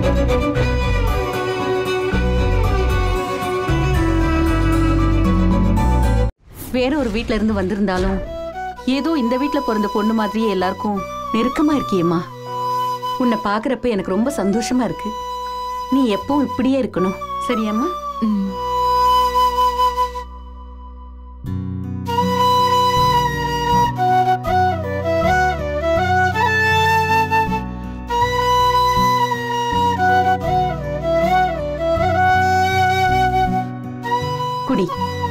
வேற ஒரு வீட்ல இருந்து வந்திருந்தாலும் ஏதோ இந்த வீட்ல பிறந்த பொண்ணு மாதிரியே எல்லாருக்கும் நெருக்கமா இருக்கியேம்மா உன்னை பாக்குறப்ப எனக்கு ரொம்ப சந்தோஷமா இருக்கு நீ எப்பவும் இப்படியே இருக்கணும் சரியாம்மா ம். குடி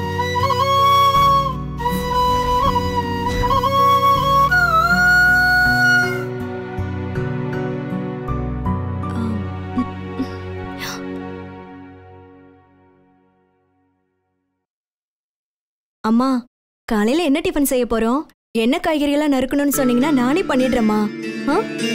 அம்மா காலையில என்ன டிஃபன் செய்ய போறோம் என்ன காய்கறியெல்லாம் நறுக்கணும்னு சொன்னீங்கன்னா நானே பண்ணிடுறேம்மா ஆ?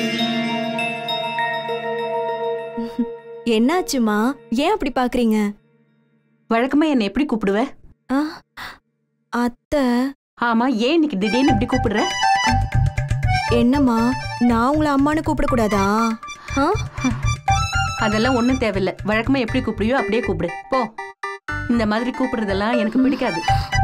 என்னாச்சுமா ஏன் அப்படி பாக்குறீங்க வழக்கமா என்னை எப்படி கூப்பிடுவ ஆ, அத்தை ஆமா ஏன் இன்னைக்கு திடீர்னு இப்படி கூப்பிடுற என்னம்மா நான் உங்களை அம்மான்னு கூப்பிடக்கூடாதா ஆ? அதெல்லாம் ஒண்ணும் தேவையில்ல வழக்கமா எப்படி கூப்பிடுவியோ அப்படியே கூப்பிடு போ இந்த மாதிரி கூப்பிடுறதெல்லாம் எனக்கு பிடிக்காது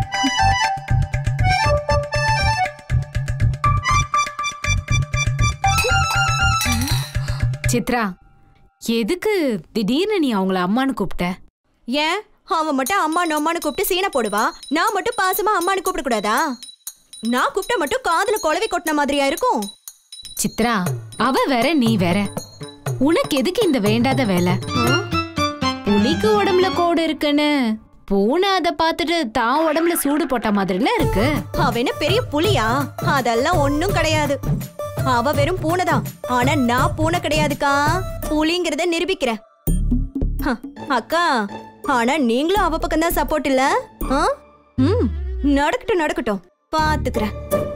சித்ரா எதுக்கு திடீர்னு நீ அவங்கள அம்மான்னு கூப்பிட்ட ஏன் அவன் மட்டும் அம்மா நொம்மான்னு கூப்பிட்டு சீனை போடுவா நான் மட்டும் பாசமா அம்மான்னு கூப்பிடக்கூடாதா நான் கூப்பிட்டா மட்டும் காதுல குழவி கொட்டின மாதிரியா இருக்கும் சித்ரா அவ வேற நீ வேற உனக்கு எதுக்கு இந்த வேண்டாத வேலை ஆ? புலிக்கு உடம்புல கோடு இருக்குன்னு பூனை அதை பார்த்துட்டு தான் உடம்புல சூடு போட்ட மாதிரில இருக்கு அவ என்ன பெரிய புலியா அதெல்லாம் ஒண்ணும் கிடையாது அவ வெறும் பூனைதான் ஆனா நான் பூனை கிடையாதுக்கா புலிங்கிறத நிரூபிக்கிறேன் ஹ, அக்கா ஆனா நீங்களும் அவ பக்கம் தான் சப்போர்ட் இல்ல ஆ? ம் நடக்கட்டும் நடக்கட்டும் பாத்துக்கிறேன்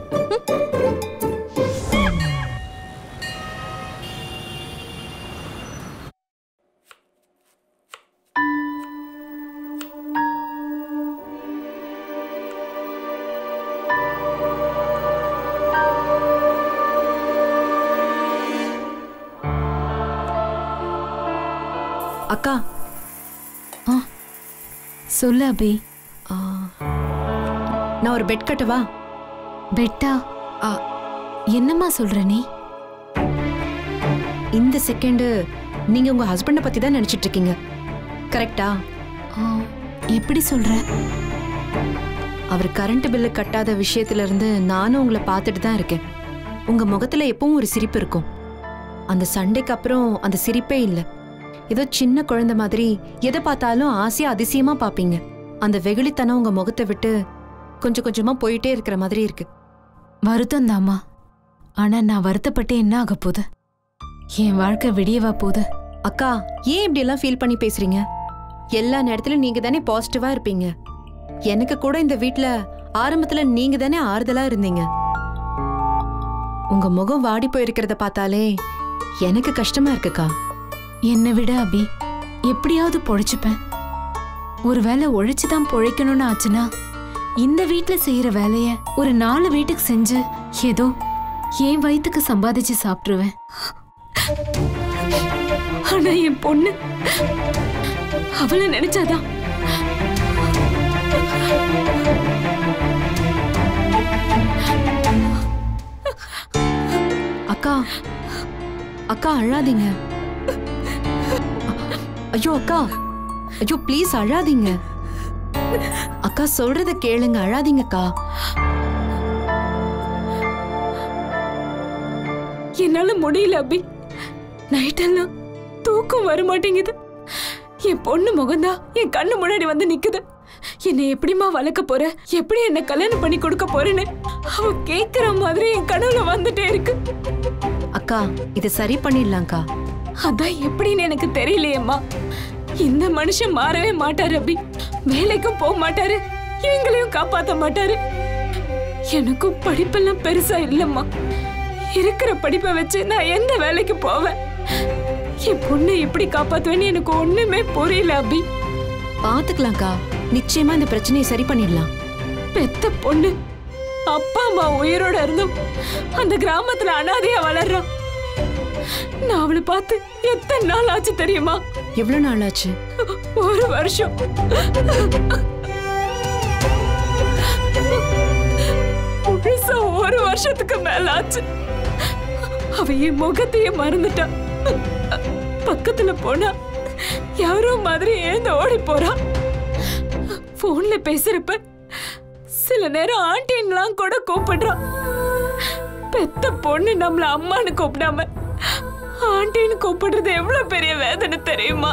அக்கா சொல்லு அபி ஆ, நான் ஒரு பெட் கட்டவா பெட்டா ஆ, என்னம்மா சொல்ற நீ இந்த செகண்ட் நீங்க உங்க ஹஸ்பண்ட பத்தி தான் நினைச்சிட்டு இருக்கீங்க கரெக்டா ஆ, எப்படி சொல்ற அவர் கரண்ட் பில்லு கட்டாத விஷயத்துல இருந்து நானும் உங்களை பார்த்துட்டு தான் இருக்கேன் உங்க முகத்துல எப்பவும் ஒரு சிரிப்பு இருக்கும் அந்த சண்டைக்கு அப்புறம் அந்த சிரிப்பே இல்ல ஏதோ சின்ன குழந்தை மாதிரி எதை பார்த்தாலும் ஆசையா அதிசயமா பாப்பீங்க அந்த வெகுளித்தனம் உங்க முகத்தை விட்டு கொஞ்சம் கொஞ்சமா போயிட்டே இருக்கிற மாதிரி இருக்கு வருத்தம் தாம்மா ஆனா நான் வருத்தப்பட்டு என்ன ஆக போகுது என் வாழ்க்கை விடியவா போகுது அக்கா ஏன் இப்படி எல்லாம் ஃபீல் பண்ணி பேசுறீங்க எல்லா நேரத்திலும் நீங்க தானே பாசிட்டிவா இருப்பீங்க எனக்கு கூட இந்த வீட்ல ஆரம்பத்துல நீங்க தானே ஆறுதலா இருந்தீங்க உங்க முகம் வாடி போயிருக்கிறத பார்த்தாலே எனக்கு கஷ்டமா இருக்குக்கா என்னை விட அபி எப்படியாவது பொழைச்சுப்பேன் ஒருவேளை உழைச்சு தான் பொழைக்கணும்னு ஆச்சுன்னா இந்த வீட்ல செய்யற வேலைய ஒரு நாலு வீட்டுக்கு செஞ்சு ஏதோ என் வயித்துக்கு சம்பாதிச்சு சாப்பிட்டுருவேன் ஆனா என் பொண்ணு அவளை நினைச்சாதான் அக்கா அக்கா அழாதீங்க அ- ஐயோ அக்கா ஐயோ ப்ளீஸ் அழாதீங்க அக்கா சொல்றத கேளுங்க அழாதீங்கக்கா என்னால முடியல அபி நைட்டெல்லாம் தூக்கம் வர மாட்டேங்குது என் பொண்ணு முகம்தான் என் கண்ணு முன்னாடி வந்து நிக்குது என்னை எப்படிம்மா வளர்க்க போற எப்படி என்ன கல்யாணம் பண்ணி கொடுக்க போறேன்னு அவ கேக்குற மாதிரி என் கனவுல வந்துட்டே இருக்கு அக்கா இதை சரி பண்ணிடலாம்க்கா அதான் எப்படின்னு எனக்கு தெரியலையேம்மா இந்த மனுஷன் மாறவே மாட்டாரு அபி வேலைக்கும் போக மாட்டாரு இவங்களையும் காப்பாத்த மாட்டாரு எனக்கும் படிப்பெல்லாம் பெருசா இல்லம்மா இருக்கிற படிப்பை வச்சு நான் எந்த வேலைக்கு போவேன் என் பொண்ணை எப்படி காப்பாத்துவேன்னு எனக்கு ஒண்ணுமே புரியல அபி பாத்துக்கலாம்க்கா நிச்சயமா இந்த பிரச்சனையை சரி பண்ணிடலாம் பெத்த பொண்ணு அப்பா அம்மா உயிரோட இருந்தும் அந்த கிராமத்துல அனாதையா வளர்றான் நான் அவளை பார்த்து எத்தனை நாள் ஆச்சு தெரியுமா எவ்வளவு நாள் ஆச்சு ஒரு வருஷம் முழுசா ஒரு வருஷத்துக்கு மேல ஆச்சு அவ என் முகத்தையே மறந்துட்டா பக்கத்துல போனா யாரோ மாதிரி எழுந்து ஓடி போறா போன்ல பேசுறப்ப சில நேரம் ஆண்டின்லாம் கூட கூப்பிடுறா பெத்த பொண்ணு நம்மள அம்மான்னு கூப்பிடாம ஆண்டின்னு கூப்பிடுறது எவ்வளவு பெரிய வேதனை தெரியுமா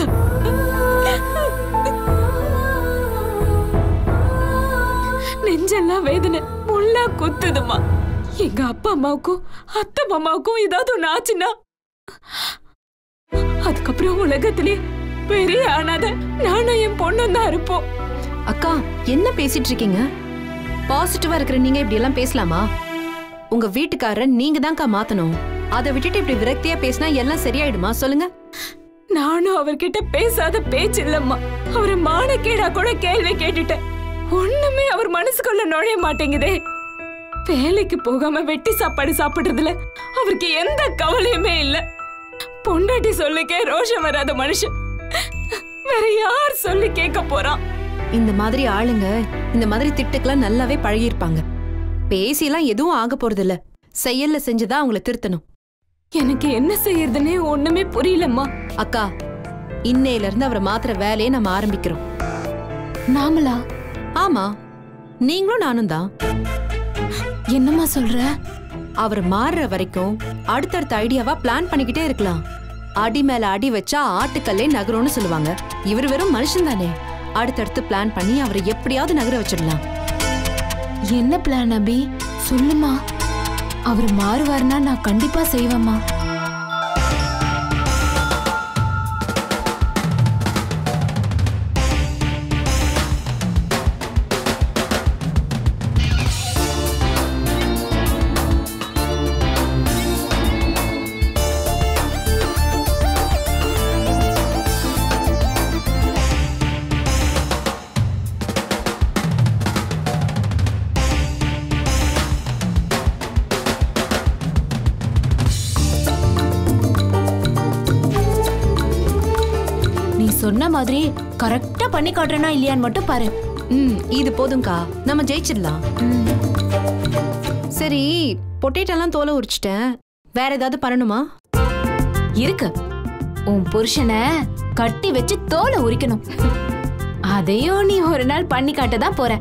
நெஞ்செல்லாம் வேதனை முள்ளா குத்துதுமா எங்க அப்பா அம்மாவுக்கும் அத்தை மாமாவுக்கும் ஏதாவது ஒண்ணு ஆச்சுன்னா அதுக்கப்புறம் உலகத்திலே பெரிய ஆனாத நானும் என் பொண்ணும் தான் இருப்போம் அக்கா என்ன பேசிட்டு இருக்கீங்க பாசிட்டிவா இருக்கிற நீங்க இப்படி எல்லாம் பேசலாமா உங்க வீட்டுக்காரரை நீங்க தான்க்கா மாத்தணும் அதை விட்டுட்டு இப்படி விரக்தியா பேசினா எல்லாம் சரியாயிடுமா சொல்லுங்க நானும் அவர்கிட்ட பேசாத பேச்சு இல்லம்மா அவரை மானக்கேடா கூட கேள்வி கேட்டுட்டேன் ஒண்ணுமே அவர் மனசுக்குள்ள நுழைய மாட்டேங்குதே வேலைக்கு போகாம வெட்டி சாப்பாடு சாப்பிடுறதுல அவருக்கு எந்த கவலையுமே இல்ல பொண்டாட்டி சொல்லிக்கே ரோஷம் வராத மனுஷன் வேற யார் சொல்லி கேட்க போறான் இந்த மாதிரி ஆளுங்க இந்த மாதிரி திட்டுக்கெல்லாம் நல்லாவே பழகியிருப்பாங்க பேசிலாம் எதுவும் ஆக போறது இல்ல செயல்ல செஞ்சுதான் அவங்கள திருத்தணும் எனக்கு என்ன செய்யறதுன்னே ஒண்ணுமே புரியலம்மா அக்கா இன்னையில இருந்து அவரை மாத்துற வேலையை நம்ம ஆரம்பிக்கிறோம் நாமளா ஆமா நீங்களும் நானும் தான் என்னம்மா சொல்ற அவர் மாறுற வரைக்கும் அடுத்தடுத்த ஐடியாவா பிளான் பண்ணிக்கிட்டே இருக்கலாம் அடி மேல அடி வச்சா ஆட்டுக்கல்லே நகரும்னு சொல்லுவாங்க இவர் வெறும் மனுஷன் தானே அடுத்தடுத்து பிளான் பண்ணி அவரை எப்படியாவது நகர வச்சிடலாம் என்ன பிளான் அபி சொல்லுமா அவர் மாறுவார்னா நான் கண்டிப்பா செய்வேம்மா நீ சொன்ன மாதிரி கரெக்டா பண்ணி காட்டுறேனா இல்லையான்னு மட்டும் பாரு ம் இது போதும்க்கா நம்ம ஜெயிச்சிடலாம் சரி பொட்டேட்டோலாம் தோலை உரிச்சிட்டேன் வேற ஏதாவது பண்ணணுமா இருக்கு உன் புருஷனை கட்டி வச்சு தோலை உரிக்கணும் அதையும் நீ ஒரு நாள் பண்ணி காட்ட தான் போற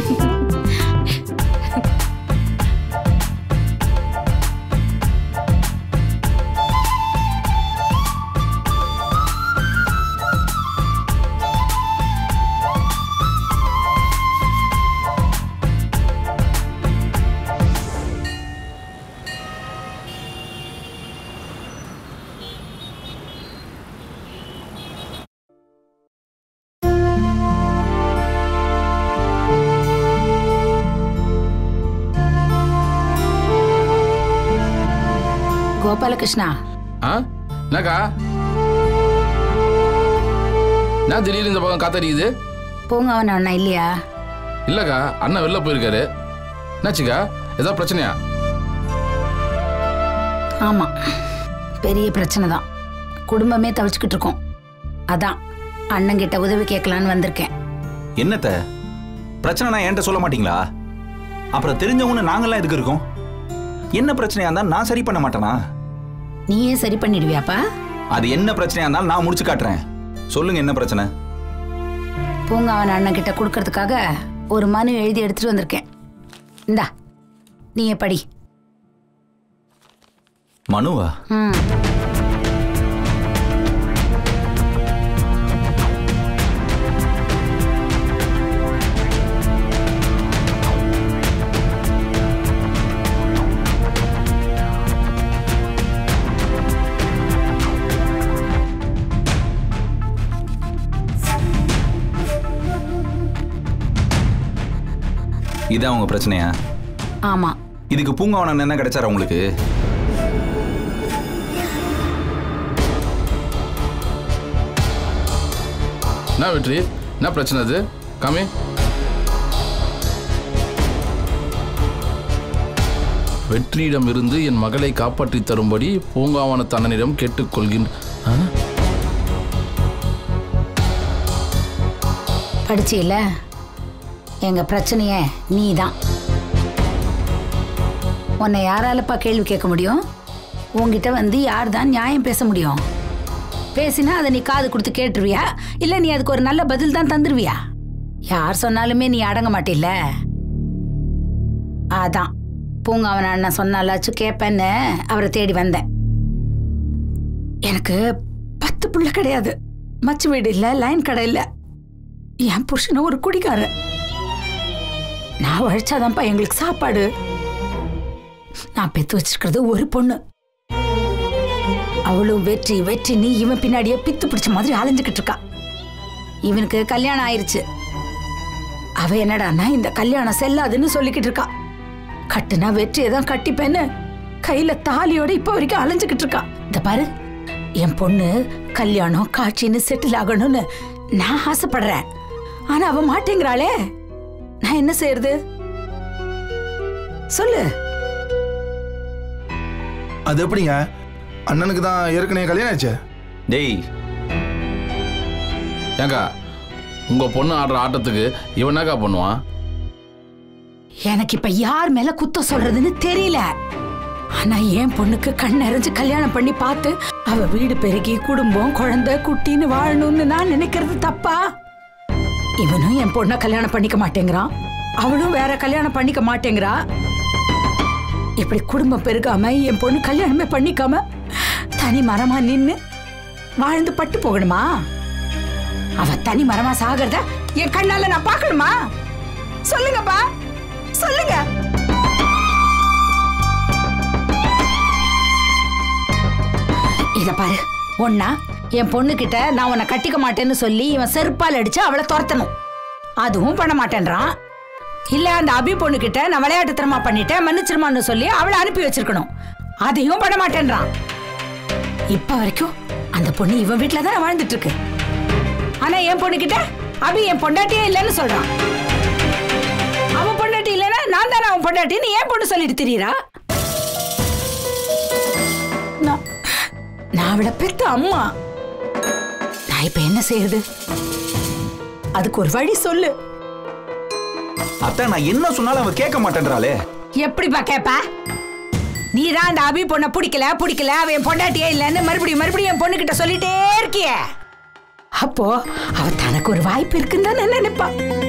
கோபாலகிருஷ்ணா ஆ என்னக்கா நான் திடீர்னு இந்த பக்கம் காத்தடிக்குது பூங்காவன் அண்ணா இல்லையா இல்லக்கா அண்ணன் வெளில போயிருக்காரு என்னாச்சுக்கா ஏதாவது பிரச்சனையா ஆமா பெரிய பிரச்சனை தான் குடும்பமே தவிச்சுக்கிட்டு இருக்கோம் அதான் அண்ணங்கிட்ட உதவி கேட்கலான்னு வந்திருக்கேன் என்னத்த பிரச்சனைனா என்கிட்ட சொல்ல மாட்டீங்களா அப்புறம் தெரிஞ்சவங்கன்னு நாங்கெல்லாம் எதுக்கு இருக்கோம் என்ன பிரச்சனையா இருந்தாலும் நான் சரி பண்ண மாட்டேனா நீயே சரி பண்ணிடுவியாப்பா அது என்ன பிரச்சனையா இருந்தாலும் நான் முடிச்சு காட்டுறேன் சொல்லுங்க என்ன பிரச்சனை பூங்காவன் அண்ணன் கிட்ட கொடுக்கறதுக்காக ஒரு மனு எழுதி எடுத்துட்டு வந்திருக்கேன் இந்தா நீயே படி மனுவா ம் இதான் உங்க பிரச்சனையா ஆமா இதுக்கு பூங்காவனம் என்ன கிடைச்சாரா உங்களுக்கு என்ன வெற்றி என்ன பிரச்சனை அது காமி வெற்றியிடம் இருந்து என் மகளை காப்பாற்றித் தரும்படி பூங்காவன தன்னனிடம் கேட்டுக்கொள்கின்ற ஆ? படிச்சியில எங்க பிரச்சனைய நீ தான் உன்னை யாராலப்பா கேள்வி கேட்க முடியும் உன்கிட்ட வந்து யார் தான் நியாயம் பேச முடியும் பேசினா அதை நீ காது கொடுத்து கேட்டுருவியா இல்ல நீ அதுக்கு ஒரு நல்ல பதில் தான் தந்துருவியா யார் சொன்னாலுமே நீ அடங்க மாட்டில்ல அதான் பூங்காவன் அண்ணன் சொன்னாலாச்சும் கேட்பேன்னு அவரை தேடி வந்தேன் எனக்கு பத்து புள்ள கிடையாது மச்சு வீடு இல்ல லைன் கடை இல்ல என் புருஷன ஒரு குடிக்காரன் நான் உழைச்சாதான்ப்பா எங்களுக்கு சாப்பாடு நான் பெத்து வச்சிருக்கிறது ஒரு பொண்ணு அவளும் வெற்றி வெற்றி நீ இவன் பின்னாடியே பித்து பிடிச்ச மாதிரி அலைஞ்சுக்கிட்டு இருக்கா இவனுக்கு கல்யாணம் ஆயிருச்சு அவ என்னடான்னா இந்த கல்யாணம் செல்லாதுன்னு சொல்லிக்கிட்டு இருக்கா கட்டுனா வெற்றியை தான் கட்டிப்பேன்னு கையில தாலியோட இப்ப வரைக்கும் அலைஞ்சுக்கிட்டு இருக்கா இந்த பாரு என் பொண்ணு கல்யாணம் காட்சின்னு செட்டில் ஆகணும்னு நான் ஆசைப்படுறேன் ஆனா அவ மாட்டேங்கிறாளே நான் என்ன செய்யறது சொல்லு அது எப்படிங்க அண்ணனுக்கு தான் ஏற்கனவே கல்யாணம் ஆச்சு டேய் ஏங்கா உங்க பொண்ணு ஆடுற ஆட்டத்துக்கு இவன் என்னக்கா பண்ணுவான் எனக்கு இப்ப யார் மேல குத்தம் சொல்றதுன்னு தெரியல ஆனா என் பொண்ணுக்கு கண் நிறைஞ்சு கல்யாணம் பண்ணி பார்த்து அவ வீடு பெருகி குடும்பம் குழந்தை குட்டின்னு வாழணும்னு நான் நினைக்கிறது தப்பா இவனும் என் பொண்ண கல்யாணம் பண்ணிக்க மாட்டேங்கிறான் அவளும் வேற கல்யாணம் பண்ணிக்க மாட்டேங்கிறா இப்படி குடும்பம் பெருகாம என் பொண்ணு கல்யாணமே பண்ணிக்காம தனி மரமா நின்னு வாழ்ந்து பட்டு போகணுமா அவ தனி மரமா சாகிறத என் கண்ணால நான் பார்க்கணுமா சொல்லுங்கப்பா சொல்லுங்க இத பாரு ஒன்னா என் பொண்ணு கிட்ட நான் உன்னை கட்டிக்க மாட்டேன்னு சொல்லி இவன் செருப்பால் அடிச்சு அவளை துரத்தணும் அதுவும் பண்ண மாட்டேன்றான் இல்ல அந்த அபி பொண்ணு கிட்ட நான் விளையாட்டுத்தனமா பண்ணிட்டேன் மன்னிச்சிருமான்னு சொல்லி அவளை அனுப்பி வச்சிருக்கணும் அதையும் பண்ண மாட்டேன்றான் இப்ப வரைக்கும் அந்த பொண்ணு இவன் வீட்டுல தான் வாழ்ந்துட்டு இருக்கு ஆனா என் பொண்ணு கிட்ட அபி என் பொண்டாட்டியே இல்லைன்னு சொல்றான் அவன் பொண்டாட்டி இல்லைன்னா நான் தானே அவன் பொண்டாட்டின்னு ஏன் பொண்ணு சொல்லிட்டு திரியறா நான் நான் அவளை பெத்த அம்மா நான் இப்ப என்ன செய்யறது அதுக்கு ஒரு வழி சொல்லு அத்தை நான் என்ன சொன்னாலும் அவ கேட்க மாட்டேன்றாளே எப்படிப்பா கேப்ப நீ தான் அந்த அபி பொண்ணை பிடிக்கல பிடிக்கல அவன் என் பொண்டாட்டியே இல்லைன்னு மறுபடியும் மறுபடியும் என் பொண்ணு கிட்ட சொல்லிட்டே இருக்கியே அப்போ அவ தனக்கு ஒரு வாய்ப்பு இருக்குன்னு தான் நான் நினைப்பா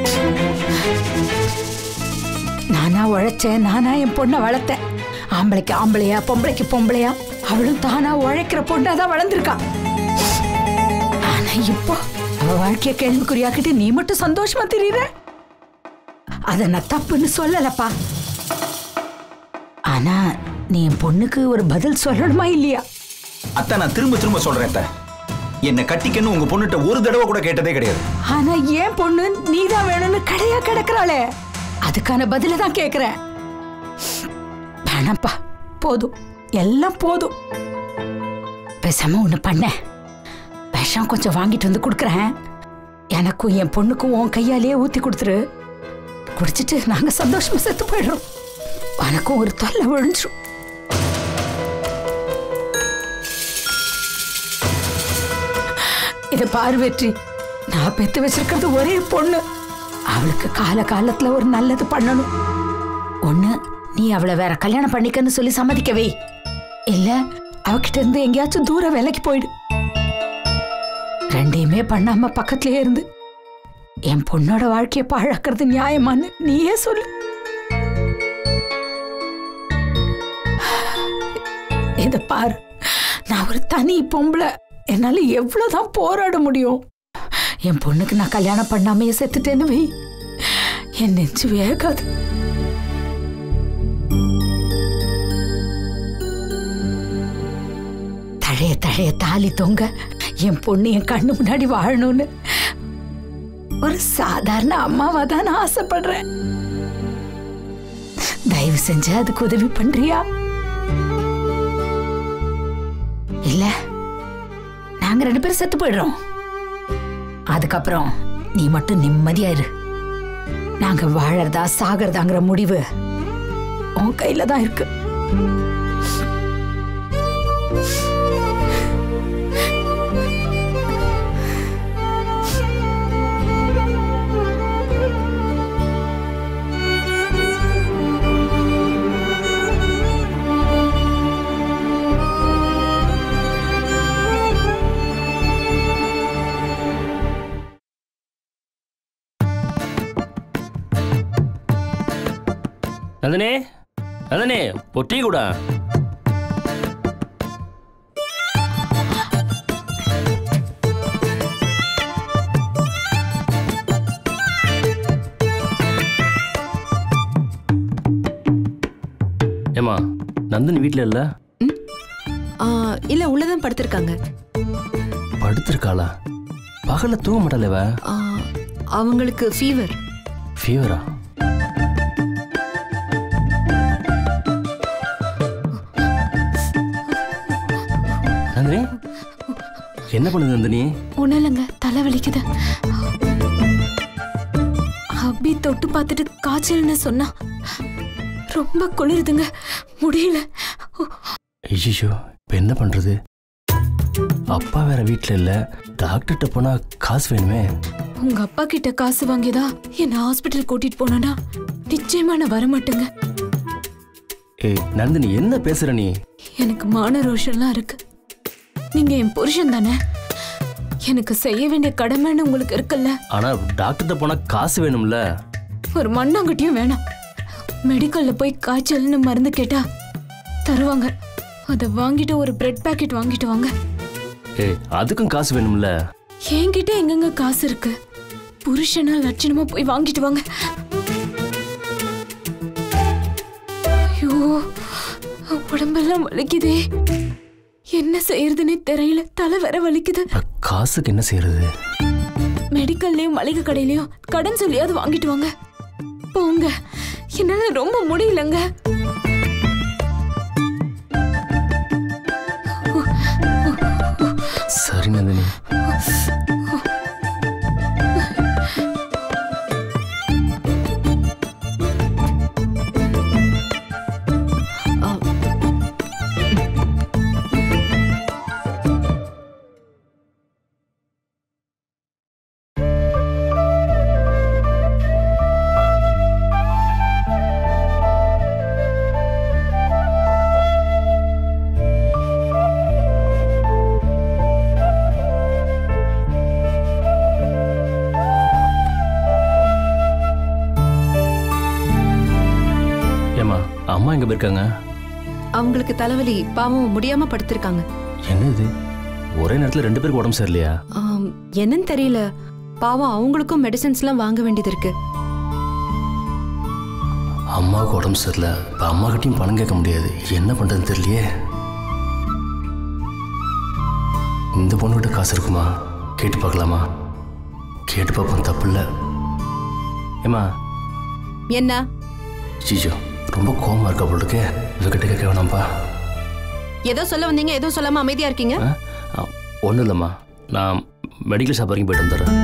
நானா உழைச்சேன் நானா என் பொண்ணை வளர்த்தேன் ஆம்பளைக்கு ஆம்பளையா பொம்பளைக்கு பொம்பளையா அவளும் தானா உழைக்கிற பொண்ணா தான் வளர்ந்துருக்கா ஆனா இப்போ அவ வாழ்க்கைய கேள்விக்குறியாக்கிட்டு நீ மட்டும் சந்தோஷமா தெரியற அத நான் தப்புன்னு சொல்லலப்பா ஆனா நீ என் பொண்ணுக்கு ஒரு பதில் சொல்லணுமா இல்லையா அத்தை நான் திரும்ப திரும்ப சொல்றேன் அத்தை என்னை கட்டிக்கன்னு உங்க பொண்ணுகிட்ட ஒரு தடவை கூட கேட்டதே கிடையாது ஆனா ஏன் பொண்ணு நீதான் வேணும்னு கடையா கிடக்குறாளே அதுக்கான பதில தான் கேக்குறேன் வேணாம்ப்பா போதும் எல்லாம் போதும் பேசாம ஒண்ணு பண்ண விஷம் கொஞ்சம் வாங்கிட்டு வந்து கொடுக்குறேன் எனக்கும் என் பொண்ணுக்கும் உன் கையாலேயே ஊத்தி கொடுத்துரு குடிச்சிட்டு நாங்க சந்தோஷமா செத்து போயிடுறோம் உனக்கும் ஒரு தொல்லை விழுந்துரும் இத பாரு வெற்றி நான் பெத்து வச்சிருக்கிறது ஒரே பொண்ணு அவளுக்கு கால காலத்துல ஒரு நல்லது பண்ணணும் ஒண்ணு நீ அவளை வேற கல்யாணம் பண்ணிக்கன்னு சொல்லி சம்மதிக்கவே இல்ல அவகிட்ட இருந்து எங்கேயாச்சும் தூர வேலைக்கு போயிடு ரெண்டையுமே பண்ணாம பக்கத்திலே இருந்து என் பொண்ணோட வாழ்க்கையை பாழாக்குறது நியாயமான்னு நீயே சொல்லு இத பாரு நான் ஒரு தனி பொம்பளை என்னால எவ்வளவுதான் போராட முடியும் என் பொண்ணுக்கு நான் கல்யாணம் பண்ணாமையே செத்துட்டேன்னு வை என் நெஞ்சு வேகாது தழைய தழைய தாலி தொங்க என் பொண்ணு என் கண்ணு முன்னாடி வாழணும்னு ஒரு சாதாரண அம்மாவா தான் நான் ஆசைப்படுறேன் தயவு செஞ்சு அதுக்கு உதவி பண்றியா இல்ல நாங்க ரெண்டு பேரும் செத்து போயிடுறோம் அதுக்கப்புறம் நீ மட்டும் நிம்மதியா இரு நாங்க வாழறதா சாகிறதாங்கிற முடிவு உன் கையில தான் இருக்கு நந்தினி நந்தினி ஒரு டீ கூட ஏமா நந்தினி வீட்டில் இல்லை ஆ, இல்ல உள்ளதான் படுத்திருக்காங்க படுத்திருக்காளா பகல்ல தூங்க மாட்டாளே இவ ஆ, அவங்களுக்கு ஃபீவர் ஃபீவரா நந்தினி என்ன பண்ணுது நந்தினி ஒன்றும் இல்லைங்க தலை வலிக்குது அபி தொட்டு பார்த்துட்டு காய்ச்சல்னு சொன்னா ரொம்ப குளிருதுங்க முடியல ஐயோ இப்போ என்ன பண்றது அப்பா வேற வீட்டில் இல்லை டாக்டர்கிட்ட போனா காசு வேணுமே உங்க அப்பா கிட்ட காசு வாங்கிதான் என்ன ஹாஸ்பிட்டல் கூட்டிட்டு போனா நிச்சயமா நான் வரமாட்டேங்க ஏய் நந்தினி என்ன பேசுற நீ எனக்கு மான ரோஷன்லாம் இருக்கு நீங்க என் புருஷன் தானே எனக்கு செய்ய வேண்டிய கடமைன்னு உங்களுக்கு இருக்குல்ல ஆனா டாக்டர்கிட்ட போனா காசு வேணும்ல ஒரு மண்ணாங்கட்டியும் வேணாம் மெடிக்கல்ல போய் காய்ச்சல்னு மருந்து கேட்டா தருவாங்க அதை வாங்கிட்டு ஒரு பிரெட் பாக்கெட் வாங்கிட்டு வாங்க ஏய் அதுக்கும் காசு வேணும்ல என்கிட்ட எங்கெங்க காசு இருக்கு புருஷனா லட்சணமா போய் வாங்கிட்டு வாங்க ஐயோ உடம்பெல்லாம் வலிக்குதே என்ன செய்யறதுன்னே தெரியல தலை வேற வலிக்குது இப்ப காசுக்கு என்ன செய்யறது மெடிக்கல்லையும் மளிகை கடையிலயும் கடன் சொல்லியாவது வாங்கிட்டு வாங்க போங்க என்னால ரொம்ப முடியலங்க சரி நந்தினி ஏமா அம்மா எங்க போயிருக்காங்க அவங்களுக்கு தலைவலி பாவம் முடியாம படுத்திருக்காங்க என்ன இது ஒரே நேரத்துல ரெண்டு பேருக்கு உடம்பு சரியில்லையா ஆம், என்னன்னு தெரியல பாவம் அவங்களுக்கும் மெடிசன்ஸ்லாம் வாங்க வேண்டியது இருக்கு அம்மாவுக்கு உடம்பு சரியில்லை இப்போ அம்மா கிட்டயும் பணம் கேட்க முடியாது என்ன பண்றதுன்னு தெரியலையே இந்த பொண்ணுகிட்ட காசு இருக்குமா கேட்டு பார்க்கலாமா கேட்டு பார்ப்போம் தப்பு இல்லை ஏமா என்ன ஜிஜோ ரொம்ப கோவமா இருக்கா போல இருக்கே இவகிட்ட கேட்க வேணாம்ப்பா ஏதோ சொல்ல வந்தீங்க ஏதோ சொல்லாம அமைதியா இருக்கீங்க ஒன்றும் இல்லைம்மா நான் மெடிக்கல் ஷாப் வரைக்கும் போயிட்டு வந்துடுறேன்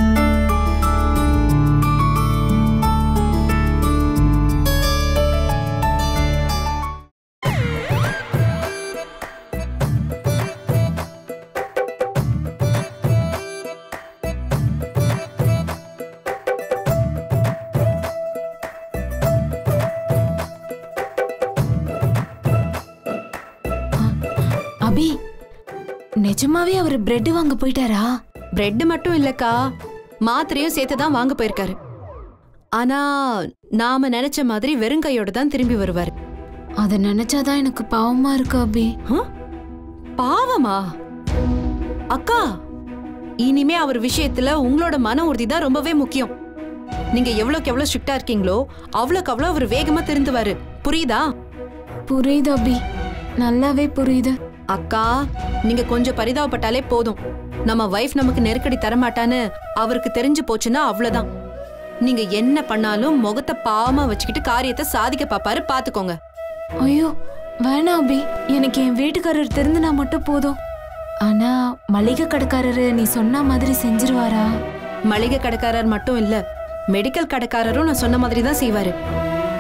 அபி நிஜமாவே அவர் பிரெட் வாங்க போயிட்டாரா பிரெட் மட்டும் இல்லக்கா மாத்திரையும் சேர்த்து தான் வாங்க போயிருக்காரு ஆனா நாம நினைச்ச மாதிரி வெறும் கையோட தான் திரும்பி வருவாரு அதை நினைச்சாதான் எனக்கு பாவமா இருக்கு அபி பாவமா அக்கா இனிமே அவர் விஷயத்துல உங்களோட மன உறுதி தான் ரொம்பவே முக்கியம் நீங்க எவ்வளவுக்கு எவ்வளவு ஸ்ட்ரிக்டா இருக்கீங்களோ அவ்வளவுக்கு அவ்வளவு அவர் வேகமா திருந்துவாரு புரியுதா புரியுது அபி நல்லாவே புரியுது அக்கா நீங்க கொஞ்சம் பரிதாபப்பட்டாலே போதும் நம்ம வைஃப் நமக்கு நெருக்கடி தரமாட்டான்னு அவருக்கு தெரிஞ்சு போச்சுன்னா அவ்வளவுதான் நீங்க என்ன பண்ணாலும் முகத்தை பாவமா வச்சுக்கிட்டு காரியத்தை சாதிக்க பாப்பாரு பாத்துக்கோங்க ஐயோ வேணாம் அபி எனக்கு என் வீட்டுக்காரர் திருந்தினா மட்டும் போதும் ஆனா மளிகை கடைக்காரரு நீ சொன்ன மாதிரி செஞ்சிருவாரா மளிகை கடைக்காரர் மட்டும் இல்ல மெடிக்கல் கடைக்காரரும் நான் சொன்ன மாதிரி தான் செய்வாரு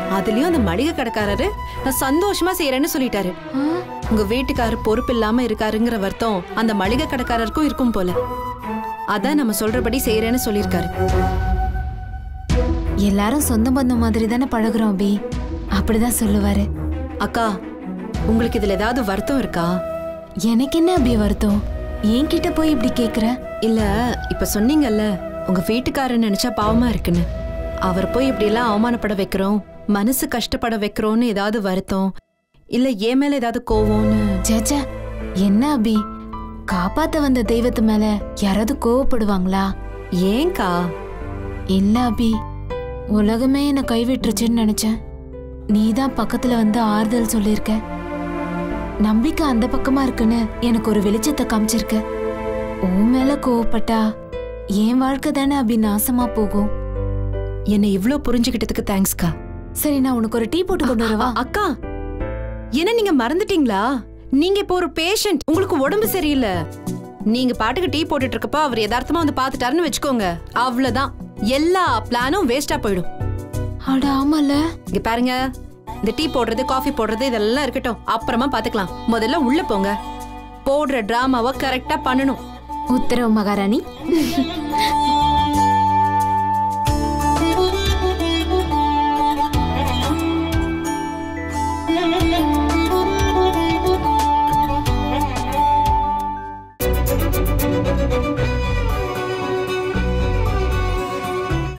அதுலயும் அந்த மளிகை கடைக்காரரு நான் சந்தோஷமா செய்யறேன்னு சொல்லிட்டாரு உங்க வீட்டுக்காரர் பொறுப்பு இல்லாம இருக்காருங்கிற வருத்தம் அந்த மளிகை கடைக்காரருக்கும் இருக்கும் போல அதான் நம்ம சொல்றபடி செய்யறேன்னு சொல்லியிருக்காரு எல்லாரும் சொந்த பந்தம் மாதிரி தானே பழகுறோம் அபி அப்படிதான் சொல்லுவாரு அக்கா உங்களுக்கு இதுல ஏதாவது வருத்தம் இருக்கா எனக்கு என்ன அபி வருத்தம் என்கிட்ட போய் இப்படி கேக்குற இல்ல இப்ப சொன்னீங்கல்ல உங்க வீட்டுக்காரர் நினைச்சா பாவமா இருக்குன்னு அவர் போய் இப்படி எல்லாம் அவமானப்பட வைக்கிறோம் மனசு கஷ்டப்பட வைக்கிறோம்னு ஏதாவது வருத்தம் இல்ல ஏன் மேல ஏதாவது கோவம்னு சேச்சே என்ன அபி காப்பாத்த வந்த தெய்வத்து மேல யாராவது கோவப்படுவாங்களா ஏன்க்கா இல்ல அபி உலகமே என்ன கைவிட்டுருச்சுன்னு நினைச்சேன் நீதான் பக்கத்துல வந்து ஆறுதல் சொல்லியிருக்க நம்பிக்கை அந்த பக்கமா இருக்குன்னு எனக்கு ஒரு வெளிச்சத்தை காமிச்சிருக்க உன் மேல கோவப்பட்டா என் வாழ்க்கை தானே அபி நாசமா போகும் என்னை இவ்ளோ புரிஞ்சுக்கிட்டதுக்கு தேங்க்ஸ்க்கா சரி நான் உனக்கு ஒரு டீ போட்டு கொண்டு வரவா அ- அக்கா என்ன நீங்க மறந்துட்டீங்களா நீங்க இப்போ ஒரு பேஷண்ட் உங்களுக்கு உடம்பு சரியில்லை நீங்க பாட்டுக்கு டீ போட்டுட்டு இருக்கப்போ அவர் யதார்த்தமா வந்து பாத்துட்டாருன்னு வச்சுக்கோங்க அவ்வளவுதான் எல்லா பிளானும் வேஸ்டா போயிடும் அட ஆமால இங்க பாருங்க இந்த டீ போடுறது காஃபி போடுறது இதெல்லாம் இருக்கட்டும் அப்புறமா பாத்துக்கலாம் முதல்ல உள்ள போங்க போடுற டிராமாவை கரெக்டா பண்ணணும் உத்தரவு மகாராணி